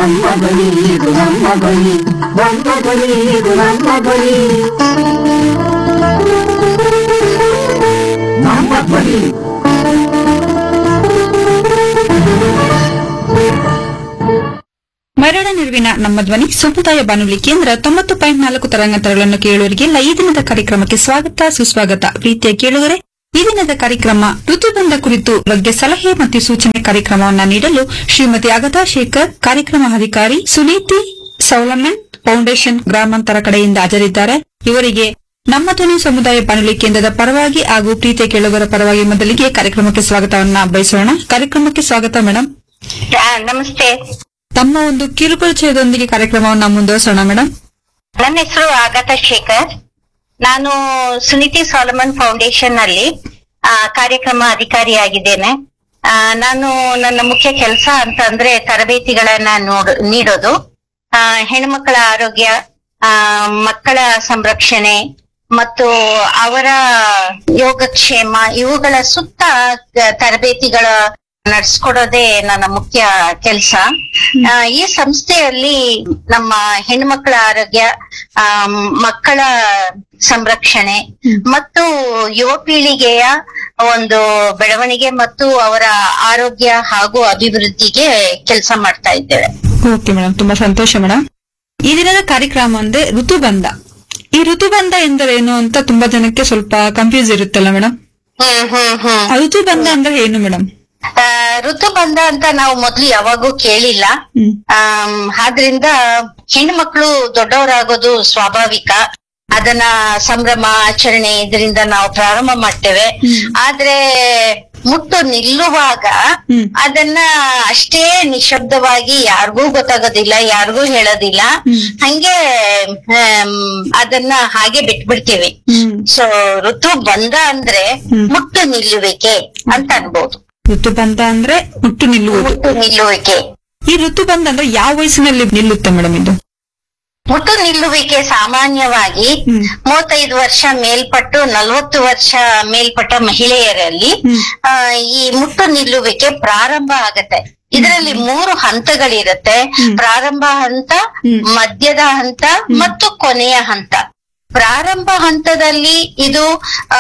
ನಮ್ಮ ಧ್ವನಿ ಇದು ನಮ್ಮ ಧ್ವನಿ ನಮ್ಮ ಧ್ವನಿ ಇದು ನಮ್ಮ ಧ್ವನಿ ನಮ್ಮ ಧ್ವನಿ ಮರಣ ನಿರ್ವಿನ ನಮ್ಮ ಧ್ವನಿ ಸಮುದಾಯ ಬಾನುಲಿ ಕೇಂದ್ರ ತೊಂಬತ್ತು ಪಾಯಿಂಟ್ ನಾಲ್ಕು ತರಂಗಾಂತರಗಳನ್ನು ಕೇಳುವವರಿಗೆಲ್ಲ ಈ ದಿನದ ಕಾರ್ಯಕ್ರಮಕ್ಕೆ ಸ್ವಾಗತ ಸುಸ್ವಾಗತ ಪ್ರೀತಿಯ ಕೇಳುಗರೆ ಈ ದಿನದ ಕಾರ್ಯಕ್ರಮ ಋತುಬಂಧ ಕುರಿತು ಬಗ್ಗೆ ಸಲಹೆ ಮತ್ತು ಸೂಚನೆ ಕಾರ್ಯಕ್ರಮವನ್ನ ನೀಡಲು ಶ್ರೀಮತಿ ಅಗತಾ ಶೇಖರ್ ಕಾರ್ಯಕ್ರಮ ಅಧಿಕಾರಿ ಸುನೀತಿ ಸೌಲಮನ್ ಫೌಂಡೇಶನ್ ಗ್ರಾಮಾಂತರ ಕಡೆಯಿಂದ ಹಾಜರಿದ್ದಾರೆ ಇವರಿಗೆ ನಮ್ಮ ಧ್ವನಿ ಸಮುದಾಯ ಬಾನುಲಿ ಕೇಂದ್ರದ ಪರವಾಗಿ ಹಾಗೂ ಪ್ರೀತಿಯ ಕೇಳುಗರ ಪರವಾಗಿ ಮೊದಲಿಗೆ ಕಾರ್ಯಕ್ರಮಕ್ಕೆ ಸ್ವಾಗತವನ್ನ ಬಯಸೋಣ ಕಾರ್ಯಕ್ರಮಕ್ಕೆ ಸ್ವಾಗತ ಮೇಡಮ್ ಆ, ನಮಸ್ತೆ ತಮ್ಮ ಒಂದು ಕಿರುಪರಿಚಯದೊಂದಿಗೆ ಕಾರ್ಯಕ್ರಮವನ್ನ ಮುಂದುವರಿಸೋಣ ಮೇಡಮ್ ನನ್ನ ಹೆಸರು ಆಗತಾ ಶೇಖರ್ ನಾನು ಸುನೀತಿ ಸಾಲಮನ್ ಫೌಂಡೇಶನ್ ನಲ್ಲಿ ಆ, ಕಾರ್ಯಕ್ರಮ ಅಧಿಕಾರಿಯಾಗಿದ್ದೇನೆ ಆ, ನಾನು ನನ್ನ ಮುಖ್ಯ ಕೆಲಸ ಅಂತಂದ್ರೆ ತರಬೇತಿಗಳನ್ನ ನೋಡ್ ನೀಡೋದು ಆ, ಹೆಣ್ಮಕ್ಕಳ ಆರೋಗ್ಯ ಆ, ಮಕ್ಕಳ ಸಂರಕ್ಷಣೆ ಮತ್ತು ಅವರ ಯೋಗಕ್ಷೇಮ ಇವುಗಳ ಸುತ್ತ ತರಬೇತಿಗಳ ನಡ್ಸ್ಕೊಡೋದೇ ನನ್ನ ಮುಖ್ಯ ಕೆಲಸ ಈ ಸಂಸ್ಥೆಯಲ್ಲಿ ನಮ್ಮ ಹೆಣ್ಮಕ್ಳ ಆರೋಗ್ಯ ಆ, ಮಕ್ಕಳ ಸಂರಕ್ಷಣೆ ಮತ್ತು ಯುವ ಪೀಳಿಗೆಯ ಒಂದು ಬೆಳವಣಿಗೆ ಮತ್ತು ಅವರ ಆರೋಗ್ಯ ಹಾಗೂ ಅಭಿವೃದ್ಧಿಗೆ ಕೆಲಸ ಮಾಡ್ತಾ ಇದ್ದೇವೆ ಓಕೆ ಮೇಡಮ್ ತುಂಬಾ ಸಂತೋಷ ಮೇಡಮ್ ಈ ದಿನದ ಕಾರ್ಯಕ್ರಮ ಅಂದ್ರೆ ಋತುಬಂಧ ಈ ಋತುಬಂಧ ಎಂದರೇನು ಅಂತ ತುಂಬಾ ಜನಕ್ಕೆ ಸ್ವಲ್ಪ ಕನ್ಫ್ಯೂಸ್ ಇರುತ್ತಲ್ಲ ಮೇಡಮ್ ಹ್ಮ್ ಹ್ಮ್ ಹ್ಮ್ ಋತುಬಂಧ ಅಂದ್ರೆ ಏನು ಮೇಡಮ್ ಆ, ಋತುಬಂಧ ಅಂತ ನಾವು ಮೊದ್ಲು ಯಾವಾಗೂ ಕೇಳಿಲ್ಲ ಹ್ಮ್ ಆಮ್, ಆದ್ರಿಂದ ಹೆಣ್ಮಕ್ಳು ದೊಡ್ಡವರಾಗೋದು ಸ್ವಾಭಾವಿಕ ಅದನ್ನ ಸಂಭ್ರಮ ಆಚರಣೆ ಇದರಿಂದ ನಾವು ಪ್ರಾರಂಭ ಮಾಡ್ತೇವೆ ಆದ್ರೆ ಮುಟ್ಟು ನಿಲ್ಲುವಾಗ ಹ್ಮ್. ಅದನ್ನ ಅಷ್ಟೇ ನಿಶಬ್ದವಾಗಿ ಯಾರಿಗೂ ಗೊತ್ತಾಗೋದಿಲ್ಲ ಯಾರಿಗೂ ಹೇಳೋದಿಲ್ಲ ಹಂಗೆ ಆಮ್, ಅದನ್ನ ಹಾಗೆ ಬಿಟ್ಬಿಡ್ತೀವಿ ಹ್ಮ್ ಸೊ ಋತು ಬಂದ ಅಂದ್ರೆ ಹ್ಮ್. ಮುಟ್ಟು ನಿಲ್ಲುವಿಕೆ ಅಂತ ಅನ್ಬೋದು ಋತುಬಂಧ ಅಂದ್ರೆ ಹುಟ್ಟು ನಿಲ್ಲುವುದು ಮುಟ್ಟು ನಿಲ್ಲುವಿಕೆ ಈ ಋತುಬಂಧ ಅಂದ್ರೆ ಯಾವ ವಯಸ್ಸಿನಲ್ಲಿ ನಿಲ್ಲುತ್ತೆ ಮೇಡಮ್ ಇದು ಮುಟ್ಟು ನಿಲ್ಲುವಿಕೆ ಸಾಮಾನ್ಯವಾಗಿ ಹ್ಮ್. ಮೂವತ್ತೈದು ವರ್ಷ ಮೇಲ್ಪಟ್ಟು ನಲವತ್ತು ವರ್ಷ ಮೇಲ್ಪಟ್ಟ ಮಹಿಳೆಯರಲ್ಲಿ ಹ್ಮ್. ಆ, ಈ ಮುಟ್ಟು ನಿಲ್ಲುವಿಕೆ ಪ್ರಾರಂಭ ಆಗತ್ತೆ ಇದರಲ್ಲಿ ಮೂರು ಹಂತಗಳಿರುತ್ತೆ ಪ್ರಾರಂಭ ಹಂತ ಹ್ಮ್. ಮಧ್ಯದ ಹಂತ ಮತ್ತು ಕೊನೆಯ ಹಂತ ಪ್ರಾರಂಭ ಹಂತದಲ್ಲಿ ಇದು ಆ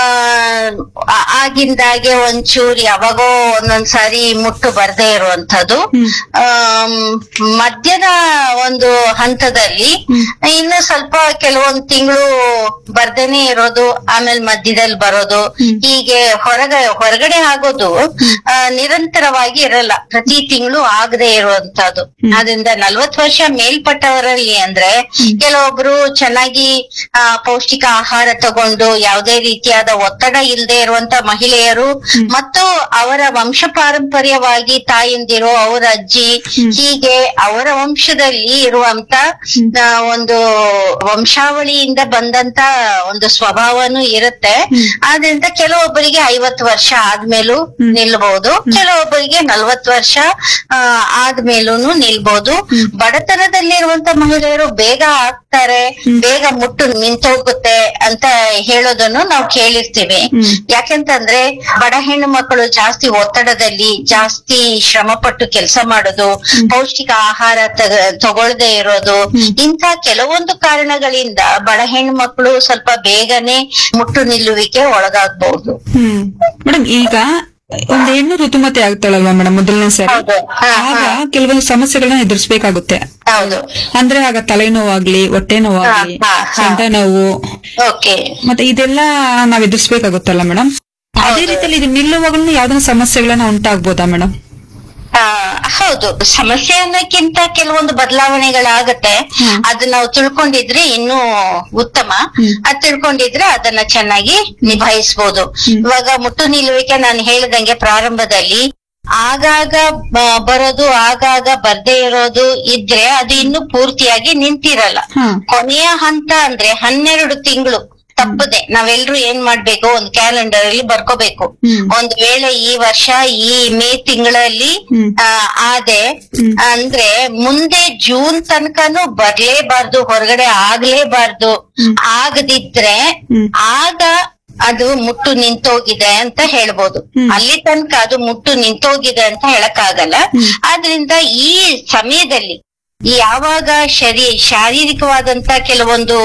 ಆ- ಆಗಿಂದಾಗೆ ಒಂಚೂರು ಯಾವಾಗೋ ಒಂದೊಂದ್ಸಾರಿ ಮುಟ್ಟು ಬರ್ದೇ ಇರುವಂತದ್ದು ಹ್ಮ್. ಆಮ್, ಮಧ್ಯದ ಒಂದು ಹಂತದಲ್ಲಿ ಇನ್ನು ಸ್ವಲ್ಪ ಕೆಲವೊಂದ್ ತಿಂಗಳು ಬರ್ದೇನೆ ಇರೋದು ಆಮೇಲೆ ಮಧ್ಯದಲ್ಲಿ ಬರೋದು ಹೀಗೆ ಹೊರಗ ಹೊರಗಡೆ ಆಗೋದು ಆ, ನಿರಂತರವಾಗಿ ಇರಲ್ಲ ಪ್ರತಿ ತಿಂಗಳು ಆಗದೆ ಇರುವಂತದ್ದು ಅದರಿಂದ ನಲ್ವತ್ ವರ್ಷ ಮೇಲ್ಪಟ್ಟವರಲ್ಲಿ ಅಂದ್ರೆ ಕೆಲವೊಬ್ರು ಚೆನ್ನಾಗಿ ಆ, ಪೌಷ್ಟಿಕ ಆಹಾರ ತಗೊಂಡು ಯಾವುದೇ ರೀತಿಯಾದ ಒತ್ತಡ ಇಲ್ಲದೆ ಇರುವಂತ ಮಹಿಳೆಯರು ಮತ್ತು ಅವರ ವಂಶ ಪಾರಂಪರ್ಯವಾಗಿ ತಾಯಂದಿರು ಅವರ ಅಜ್ಜಿ ಹೀಗೆ ಅವರ ವಂಶದಲ್ಲಿ ಇರುವಂತ ಆ, ಒಂದು ವಂಶಾವಳಿಯಿಂದ ಬಂದಂತ ಒಂದು ಸ್ವಭಾವನೂ ಇರುತ್ತೆ ಆದ್ರಿಂದ ಕೆಲವೊಬ್ಬರಿಗೆ ಐವತ್ತು ವರ್ಷ ಆದ್ಮೇಲೂ ನಿಲ್ಬಹುದು ಕೆಲವೊಬ್ಬರಿಗೆ ನಲ್ವತ್ತು ವರ್ಷ ಆ, ಆದ್ಮೇಲೂನು ನಿಲ್ಬಹುದು ಬಡತನದಲ್ಲಿರುವಂತ ಮಹಿಳೆಯರು ಬೇಗ ಆಗ್ತಾರೆ ಬೇಗ ಮುಟ್ಟು ನಿಂತೋಗುತ್ತೆ ಅಂತ ಹೇಳೋದನ್ನು ನಾವು ಕೇಳಿರ್ತೀವಿ ಯಾಕೆಂತಂದ್ರೆ ಬಡ ಹೆಣ್ಣು ಮಕ್ಕಳು ಜಾಸ್ತಿ ಒತ್ತಡದಲ್ಲಿ ಜಾಸ್ತಿ ಶ್ರಮ ಪಟ್ಟು ಕೆಲಸ ಮಾಡೋದು ಪೌಷ್ಟಿಕ ಆಹಾರ ತಗ- ತಗೊಳ್ದೇ ಇರೋದು ಇಂಥ ಕೆಲವೊಂದು ಕಾರಣಗಳಿಂದ ಬಡ ಹೆಣ್ಣು ಮಕ್ಕಳು ಸ್ವಲ್ಪ ಬೇಗನೆ ಮುಟ್ಟು ನಿಲ್ಲುವಿಕೆ ಒಳಗಾಗಬಹುದು ಹ್ಮ್ ಮೇಡಮ್ ಈಗ ಒಂದು ಹೆಣ್ಣು ಋತುಮತಿ ಆಗ್ತಾಳಲ್ವಾ ಮೇಡಮ್ ಮೊದಲನೇ ಸರಿ ಹೌದು. ಹಾ, ಆಗ ಹಾ. ಕೆಲವೊಂದು ಸಮಸ್ಯೆಗಳನ್ನ ಎದುರಿಸಬೇಕಾಗುತ್ತೆ ಹೌದು ಅಂದ್ರೆ ಆಗ ತಲೆನೋವಾಗ್ಲಿ ಹೊಟ್ಟೆ ನೋವಾಗ್ಲಿ ಹಾ, ಹಾ, ಹಾ. ಸೊಂಟ ನೋವು ಓಕೆ ಮತ್ತೆ ಇದೆಲ್ಲ ನಾವ್ ಎದುರಿಸಬೇಕಾಗುತ್ತಲ್ಲ ಮೇಡಮ್ ಅದೇ ರೀತಿಯಲ್ಲಿ ಇದು ನಿಲ್ಲುವಾಗಲೂ ಯಾವ್ದಾನ ಸಮಸ್ಯೆಗಳನ್ನ ಉಂಟಾಗ್ಬೋದಾ ಮೇಡಮ್ ಆ, ಹೌದು ಸಮಸ್ಯೆ ಅನ್ನೋಕ್ಕಿಂತ ಕೆಲವೊಂದು ಬದಲಾವಣೆಗಳಾಗತ್ತೆ ಅದು ನಾವು ತಿಳ್ಕೊಂಡಿದ್ರೆ ಇನ್ನೂ ಉತ್ತಮ ಅದ್ ತಿಳ್ಕೊಂಡಿದ್ರೆ ಅದನ್ನ ಚೆನ್ನಾಗಿ ನಿಭಾಯಿಸಬಹುದು ಇವಾಗ ಮುಟ್ಟು ನಿಲ್ಲುವಿಕೆ ನಾನು ಹೇಳಿದಂಗೆ ಪ್ರಾರಂಭದಲ್ಲಿ ಆಗಾಗ ಬ- ಬರೋದು ಆಗಾಗ ಬರ್ದೇ ಇರೋದು ಇದ್ರೆ ಅದು ಇನ್ನು ಪೂರ್ತಿಯಾಗಿ ನಿಂತಿರಲ್ಲ ಹಾ. ಕೊನೆಯ ಹಂತ ಅಂದ್ರೆ ಹನ್ನೆರಡು ತಿಂಗಳು ತಪ್ಪದೆ ನಾವೆಲ್ರೂ ಏನ್ ಮಾಡ್ಬೇಕು ಒಂದ್ ಕ್ಯಾಲೆಂಡರ್ ಅಲ್ಲಿ ಬರ್ಕೋಬೇಕು ಹ್ಮ್. ಒಂದ್ ವೇಳೆ ಈ ವರ್ಷ ಈ ಮೇ ತಿಂಗಳಲ್ಲಿ ಹ್ಮ್. ಆ, ಆದೆ ಅಂದ್ರೆ ಮುಂದೆ ಜೂನ್ ತನಕನೂ ಬರ್ಲೇಬಾರ್ದು ಹೊರಗಡೆ ಆಗ್ಲೇಬಾರ್ದು ಆಗದಿದ್ರೆ ಹ್ಮ್. ಆಗ ಅದು ಮುಟ್ಟು ನಿಂತೋಗಿದೆ ಅಂತ ಹೇಳ್ಬೋದು ಅಲ್ಲಿ ತನಕ ಅದು ಮುಟ್ಟು ನಿಂತೋಗಿದೆ ಅಂತ ಹೇಳಕ್ಕಾಗಲ್ಲ ಆದ್ರಿಂದ ಈ ಸಮಯದಲ್ಲಿ ಯಾವಾಗ ಶರೀ ಶಾರೀರಿಕವಾದಂತ ಕೆಲವೊಂದು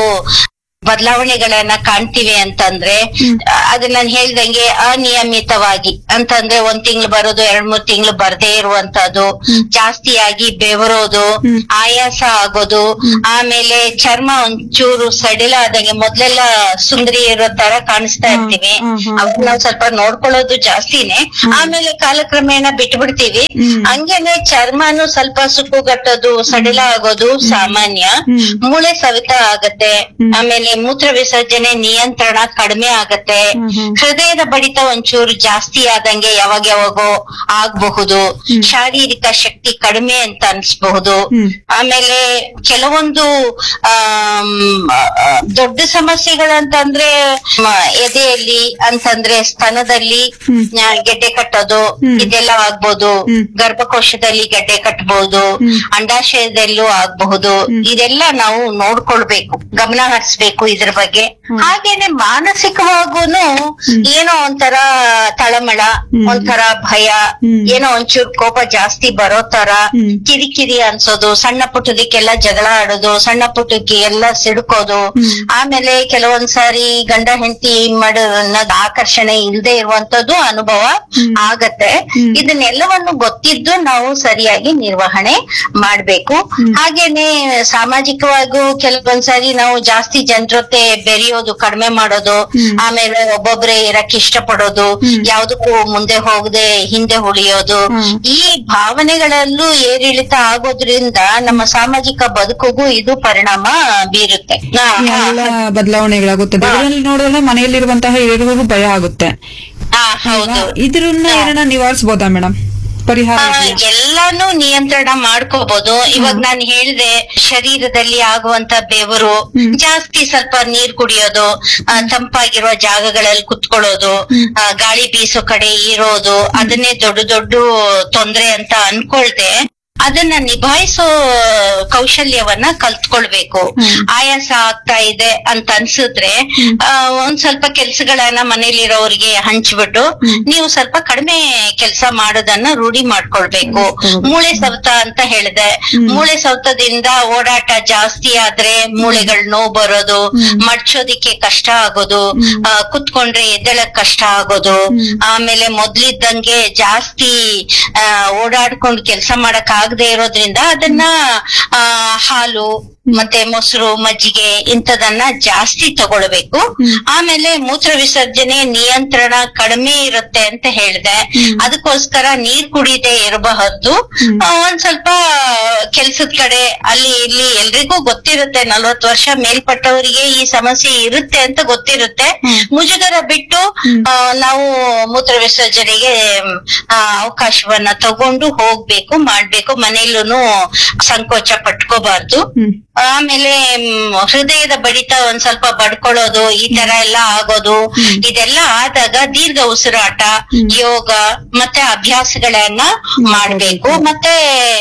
ಬದಲಾವಣೆಗಳನ್ನ ಕಾಣ್ತೀವಿ ಅಂತಂದ್ರೆ ಆ, ಅದು ನಾನು ಹೇಳ್ದಂಗೆ ಅನಿಯಮಿತವಾಗಿ ಅಂತಂದ್ರೆ ಒಂದ್ ತಿಂಗಳು ಬರೋದು ಎರಡ್ ಮೂರ್ ತಿಂಗಳು ಬರ್ದೇ ಇರುವಂತದ್ದು ಜಾಸ್ತಿಯಾಗಿ ಬೆವರೋದು ಆಯಾಸ ಆಗೋದು ಆಮೇಲೆ ಚರ್ಮ ಒಂಚೂರು ಸಡಿಲ ಆದಂಗೆ ಮೊದ್ಲೆಲ್ಲ ಸುಂದರಿ ಇರೋ ತರ ಕಾಣಿಸ್ತಾ ಇರ್ತೀವಿ ಹ್ಮ್, ಹ್ಮ್. ಅವಾಗ ನಾವ್ ಸ್ವಲ್ಪ ನೋಡ್ಕೊಳ್ಳೋದು ಜಾಸ್ತಿನೇ ಆಮೇಲೆ ಕಾಲಕ್ರಮೇಣ ಬಿಟ್ಬಿಡ್ತೀವಿ ಹಂಗೇನೆ ಚರ್ಮನು ಸ್ವಲ್ಪ ಸುಕ್ಕುಗಟ್ಟೋದು ಸಡಿಲ ಆಗೋದು ಸಾಮಾನ್ಯ ಮೂಳೆ ಸವಿತ ಆಗತ್ತೆ ಆಮೇಲೆ ಮೂತ್ರ ವಿಸರ್ಜನೆ ನಿಯಂತ್ರಣ ಕಡಿಮೆ ಆಗತ್ತೆ ಹೃದಯದ ಬಡಿತ ಒಂಚೂರು ಜಾಸ್ತಿ ಆದಂಗೆ ಯಾವಾಗ ಯಾವಾಗೋ ಆಗ್ಬಹುದು ಶಾರೀರಿಕ ಶಕ್ತಿ ಕಡಿಮೆ ಅಂತ ಅನ್ಸ್ಬಹುದು ಆಮೇಲೆ ಕೆಲವೊಂದು ಆಮ್, ಆ, ದೊಡ್ಡ ಸಮಸ್ಯೆಗಳಂತಂದ್ರೆ ಮ, ಎದೆಯಲ್ಲಿ ಅಂತಂದ್ರೆ ಸ್ತನದಲ್ಲಿ ಆ, ಗೆಡ್ಡೆ ಕಟ್ಟೋದು ಇದೆಲ್ಲ ಆಗ್ಬೋದು ಗರ್ಭಕೋಶದಲ್ಲಿ ಗೆಡ್ಡೆ ಕಟ್ಟಬಹುದು ಅಂಡಾಶಯದಲ್ಲೂ ಆಗಬಹುದು ಇದೆಲ್ಲ ನಾವು ನೋಡ್ಕೊಳ್ಬೇಕು ಗಮನ ಹರಿಸ್ಬೇಕು ಇದ್ರ ಬಗ್ಗೆ ಹಾಗೇನೆ ಮಾನಸಿಕವಾಗೂನು ಏನೋ ಒಂಥರ ತಳಮಳ ಒಂಥರ ಭಯ ಏನೋ ಒಂಚೂರು ಕೋಪ ಜಾಸ್ತಿ ಬರೋ ತರ ಕಿರಿಕಿರಿ ಅನ್ಸೋದು ಸಣ್ಣ ಪುಟ್ಟದಕ್ಕೆಲ್ಲ ಜಗಳ ಆಡೋದು ಸಣ್ಣ ಪುಟ್ಟಕ್ಕೆ ಎಲ್ಲ ಸಿಡ್ಕೋದು ಆಮೇಲೆ ಕೆಲವೊಂದ್ ಸಾರಿ ಗಂಡ ಹೆಂಡತಿ ಮಾಡೋ ಅನ್ನೋದ್ ಆಕರ್ಷಣೆ ಇಲ್ದೇ ಇರುವಂತದ್ದು ಅನುಭವ ಆಗತ್ತೆ ಇದನ್ನೆಲ್ಲವನ್ನು ಗೊತ್ತಿದ್ದು ನಾವು ಸರಿಯಾಗಿ ನಿರ್ವಹಣೆ ಮಾಡ್ಬೇಕು ಹಾಗೇನೆ ಸಾಮಾಜಿಕವಾಗೂ ಕೆಲವೊಂದ್ಸಾರಿ ನಾವು ಜಾಸ್ತಿ ಜನರ ಜೊತೆ ಬೆರೆಯೋದು ಕಡಿಮೆ ಮಾಡೋದು ಆಮೇಲೆ ಒಬ್ಬೊಬ್ರೆ ಇರಕ್ ಇಷ್ಟಪಡೋದು ಯಾವ್ದಕ್ಕೂ ಮುಂದೆ ಹೋಗದೆ ಹಿಂದೆ ಉಳಿಯೋದು ಈ ಭಾವನೆಗಳಲ್ಲೂ ಏರಿಳಿತ ಆಗೋದ್ರಿಂದ ನಮ್ಮ ಸಾಮಾಜಿಕ ಬದುಕಿಗೂ ಇದು ಪರಿಣಾಮ ಬೀರುತ್ತೆ ಹಾ, ಹಾ, ಎಲ್ಲ ಬದಲಾವಣೆಗಳಾಗುತ್ತದೆ ಇದರಲ್ಲಿ ನೋಡಿದ್ರೆ ಮನೆಯಲ್ಲಿರುವಂತಹ ಹಿರಿಯರಿಗೂ ಭಯ ಆಗುತ್ತೆ ಹಾ, ಹೌದು ಇದ್ರನ್ನ ಏನನ್ನ ನಿವಾರಿಸಬಹುದಾ ಮೇಡಮ್ ಪರಿಹಾರ ಆ, ಇದೆಯಾ? ಎಲ್ಲಾನು ನಿಯಂತ್ರಣ ಮಾಡ್ಕೋಬಹುದು ಇವಾಗ ನಾನು ಹೇಳಿದೆ ಶರೀರದಲ್ಲಿ ಆಗುವಂತ ಬೆವರು ಜಾಸ್ತಿ ಸ್ವಲ್ಪ ನೀರ್ ಕುಡಿಯೋದು ಆ, ತಂಪಾಗಿರುವ ಜಾಗಗಳಲ್ಲಿ ಕುತ್ಕೊಳ್ಳೋದು ಆ, ಗಾಳಿ ಬೀಸೋ ಕಡೆ ಇರೋದು ಅದನ್ನೇ ದೊಡ್ಡ ದೊಡ್ಡ ತೊಂದ್ರೆ ಅಂತ ಅನ್ಕೊಳ್ದೆ ಅದನ್ನ ನಿಭಾಯಿಸೋ ಕೌಶಲ್ಯವನ್ನ ಕಲ್ತ್ಕೊಳ್ಬೇಕು ಆಯಾಸ ಆಗ್ತಾ ಇದೆ ಅಂತ ಅನ್ಸಿದ್ರೆ ಆ, ಒಂದ್ ಸ್ವಲ್ಪ ಕೆಲ್ಸಗಳನ್ನ ಮನೇಲಿರೋರಿಗೆ ಹಂಚ್ಬಿಟ್ಟು ನೀವು ಸ್ವಲ್ಪ ಕಡಿಮೆ ಕೆಲಸ ಮಾಡೋದನ್ನ ರೂಢಿ ಮಾಡ್ಕೊಳ್ಬೇಕು ಮೂಳೆ ಸವತ ಅಂತ ಹೇಳಿದೆ ಮೂಳೆ ಸವತದಿಂದ ಓಡಾಟ ಜಾಸ್ತಿ ಆದ್ರೆ ಮೂಳೆಗಳು ನೋವು ಬರೋದು ಮಡ್ಚೋದಿಕ್ಕೆ ಕಷ್ಟ ಆಗೋದು ಆ, ಕುತ್ಕೊಂಡ್ರೆ ಎದ್ದೇಳಕ್ ಕಷ್ಟ ಆಗೋದು ಆಮೇಲೆ ಮೊದ್ಲಿದ್ದಂಗೆ ಜಾಸ್ತಿ ಆ, ಓಡಾಡ್ಕೊಂಡು ಕೆಲಸ ಮಾಡಕ್ ಆಗದೆ ಇರೋದ್ರಿಂದ ಅದನ್ನ ಆ, ಹಾಲು ಮತ್ತೆ ಮೊಸರು ಮಜ್ಜಿಗೆ ಇಂಥದನ್ನ ಜಾಸ್ತಿ ತಗೊಳ್ಬೇಕು ಆಮೇಲೆ ಮೂತ್ರ ವಿಸರ್ಜನೆ ನಿಯಂತ್ರಣ ಕಡಿಮೆ ಇರುತ್ತೆ ಅಂತ ಹೇಳಿದೆ ಅದಕ್ಕೋಸ್ಕರ ನೀರ್ ಕುಡಿದೇ ಇರಬಹುದು ಆ, ಒಂದ್ ಸ್ವಲ್ಪ ಕೆಲ್ಸದ ಕಡೆ ಅಲ್ಲಿ ಇಲ್ಲಿ ಎಲ್ರಿಗೂ ಗೊತ್ತಿರುತ್ತೆ ನಲ್ವತ್ತು ವರ್ಷ ಮೇಲ್ಪಟ್ಟವರಿಗೆ ಈ ಸಮಸ್ಯೆ ಇರುತ್ತೆ ಅಂತ ಗೊತ್ತಿರುತ್ತೆ ಮುಜುಗರ ಬಿಟ್ಟು ಆ, ನಾವು ಮೂತ್ರ ವಿಸರ್ಜನೆಗೆ ಆ, ಅವಕಾಶವನ್ನ ತಗೊಂಡು ಹೋಗ್ಬೇಕು ಮಾಡ್ಬೇಕು ಮನೆಯಲ್ಲೂ ಸಂಕೋಚ ಪಟ್ಕೋಬಾರ್ದು ಆಮೇಲೆ ಮ್, ಹೃದಯದ ಬಡಿತ ಒಂದ್ ಸ್ವಲ್ಪ ಬಡ್ಕೊಳ್ಳೋದು ಈ ತರ ಎಲ್ಲ ಆಗೋದು ಇದೆಲ್ಲ ಆದಾಗ ದೀರ್ಘ ಉಸಿರಾಟ ಯೋಗ ಮತ್ತೆ ಅಭ್ಯಾಸಗಳನ್ನ ಮಾಡ್ಬೇಕು ಮತ್ತೆ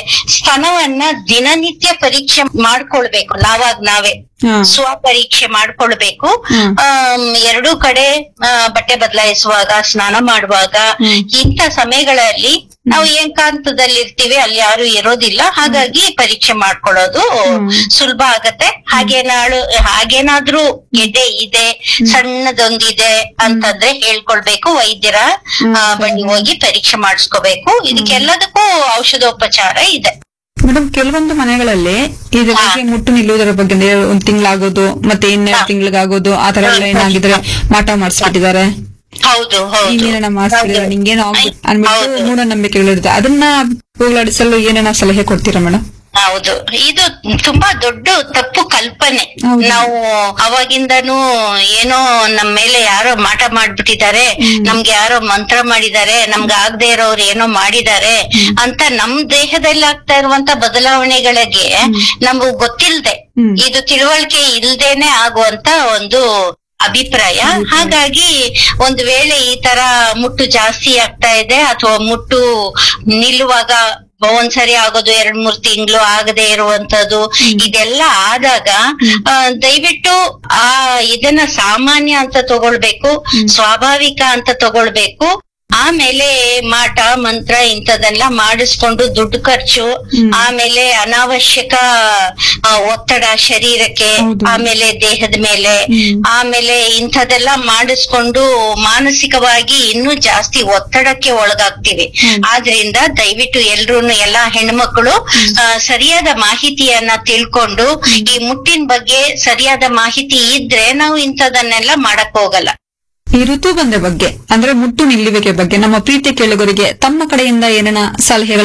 ಸ್ತನವನ್ನ ದಿನನಿತ್ಯ ಪರೀಕ್ಷೆ ಮಾಡ್ಕೊಳ್ಬೇಕು ನಾವಾಗ ನಾವೇ ಹಾ. ಸ್ವ ಪರೀಕ್ಷೆ ಮಾಡ್ಕೊಳ್ಬೇಕು ಆಮ್, ಎರಡೂ ಕಡೆ ಆ, ಬಟ್ಟೆ ಬದಲಾಯಿಸುವಾಗ ಸ್ನಾನ ಮಾಡುವಾಗ ಇಂಥ ಸಮಯಗಳಲ್ಲಿ ನಾವು ಏಕಾಂತದಲ್ಲಿ ಇರ್ತೀವಿ ಅಲ್ಲಿ ಯಾರು ಇರೋದಿಲ್ಲ ಹಾಗಾಗಿ ಪರೀಕ್ಷೆ ಮಾಡ್ಕೊಳ್ಳೋದು ಸುಲಭ ಆಗತ್ತೆ ಹಾಗೇನಾಳು ಹಾಗೇನಾದ್ರೂ ಎದೆ ಇದೆ ಸಣ್ಣದೊಂದಿದೆ ಅಂತಂದ್ರೆ ಹೇಳ್ಕೊಳ್ಬೇಕು ವೈದ್ಯರ ಆ, ಬಳಿ ಹೋಗಿ ಪರೀಕ್ಷೆ ಮಾಡಿಸ್ಕೋಬೇಕು ಇದಕ್ಕೆಲ್ಲದಕ್ಕೂ ಔಷಧೋಪಚಾರ ಇದೆ ಮೇಡಮ್ ಕೆಲವೊಂದು ಮನೆಗಳಲ್ಲಿ ಇದ್ರ ಬಗ್ಗೆ ಮುಟ್ಟು ನಿಲ್ಲುವುದರ ಬಗ್ಗೆ ಅಂದ್ರೆ ಒಂದ್ ತಿಂಗಳಾಗೋದು ಮತ್ತೆ ಇನ್ನೆರಡು ತಿಂಗಳಿಗಾಗೋದು ಆ ತರ ಎಲ್ಲ ಏನಾಗಿದ್ರೆ ಮಾಟ ಮಾಡಿಸ್ಬಿಟ್ಟಿದ್ದಾರೆ ಹೌದು ಹೌದು ಇನ್ನೇನ ಮಾಡಿಸ್ಬಿಟ್ಟಿದ್ದಾರೆ ನಿಂಗೇನೋ ಆಗ್ಬಿಟ್ಟು ಅನ್ಬಿಟ್ಟು ಹೌದು. ಮೂಢನಂಬಿಕೆಗಳಿರುತ್ತೆ ಅದನ್ನ ಹೋಗಲಾಡಿಸಲು ಏನೇನ ಸಲಹೆ ಕೊಡ್ತೀರಾ ಮೇಡಮ್ ಹೌದು ಇದು ತುಂಬಾ ದೊಡ್ಡ ತಪ್ಪು ಕಲ್ಪನೆ ಹೌದು. ನಾವು ಅವಾಗಿಂದನೂ ಏನೋ ನಮ್ ಮೇಲೆ ಯಾರೋ ಮಾಟ ಮಾಡ್ಬಿಟ್ಟಿದ್ದಾರೆ ನಮ್ಗೆ ಯಾರೋ ಮಂತ್ರ ಮಾಡಿದ್ದಾರೆ ನಮ್ಗೆ ಆಗದೆ ಇರೋರು ಏನೋ ಮಾಡಿದ್ದಾರೆ ಅಂತ ನಮ್ ದೇಹದಲ್ಲಿ ಆಗ್ತಾ ಇರುವಂತ ಬದಲಾವಣೆಗಳಿಗೆ ನಮ್ಗೆ ಗೊತ್ತಿಲ್ದೆ ಇದು ತಿಳುವಳಿಕೆ ಇಲ್ದೇನೆ ಆಗುವಂತ ಒಂದು ಅಭಿಪ್ರಾಯ ಹಾಗಾಗಿ ಒಂದು ವೇಳೆ ಈ ತರ ಮುಟ್ಟು ಜಾಸ್ತಿ ಆಗ್ತಾ ಇದೆ ಅಥವಾ ಮುಟ್ಟು ನಿಲ್ಲುವಾಗ ಒಂದ್ಸರಿ ಆಗೋದು ಎರಡ್ ಮೂರ್ ತಿಂಗಳು ಆಗದೆ ಇರುವಂತದ್ದು ಇದೆಲ್ಲ ಆದಾಗ ಆ, ದಯವಿಟ್ಟು ಆ ಇದನ್ನ ಸಾಮಾನ್ಯ ಅಂತ ತಗೊಳ್ಬೇಕು ಸ್ವಾಭಾವಿಕ ಅಂತ ತಗೊಳ್ಬೇಕು ಆಮೇಲೆ ಮಾಟ ಮಂತ್ರ ಇಂಥದೆಲ್ಲ ಮಾಡಿಸ್ಕೊಂಡು ದುಡ್ಡು ಖರ್ಚು ಆಮೇಲೆ ಅನಾವಶ್ಯಕ ಆ, ಒತ್ತಡ ಶರೀರಕ್ಕೆ ಹೌದು. ಆಮೇಲೆ ದೇಹದ ಮೇಲೆ ಆಮೇಲೆ ಇಂಥದೆಲ್ಲ ಮಾಡಿಸ್ಕೊಂಡು ಮಾನಸಿಕವಾಗಿ ಇನ್ನೂ ಜಾಸ್ತಿ ಒತ್ತಡಕ್ಕೆ ಒಳಗಾಗ್ತಿವಿ ಆದ್ರಿಂದ ದಯವಿಟ್ಟು ಎಲ್ರು ಎಲ್ಲಾ ಹೆಣ್ಮಕ್ಳು ಆ, ಸರಿಯಾದ ಮಾಹಿತಿಯನ್ನ ತಿಳ್ಕೊಂಡು ಈ ಮುಟ್ಟಿನ ಬಗ್ಗೆ ಸರಿಯಾದ ಮಾಹಿತಿ ಇದ್ರೆ ನಾವು ಇಂಥದನ್ನೆಲ್ಲ ಮಾಡಕ್ ಹೋಗಲ್ಲ ಈ ಋತುಬಂಧ ಬಗ್ಗೆ ಅಂದ್ರೆ ಮುಟ್ಟು ನಿಲ್ಲುವಿಕೆ ಬಗ್ಗೆ ನಮ್ಮ ಪ್ರೀತಿ ಕೇಳುಗರಿಗೆ ತಮ್ಮ ಕಡೆಯಿಂದ ಏನೇನ ಸಲಹೆಗಳ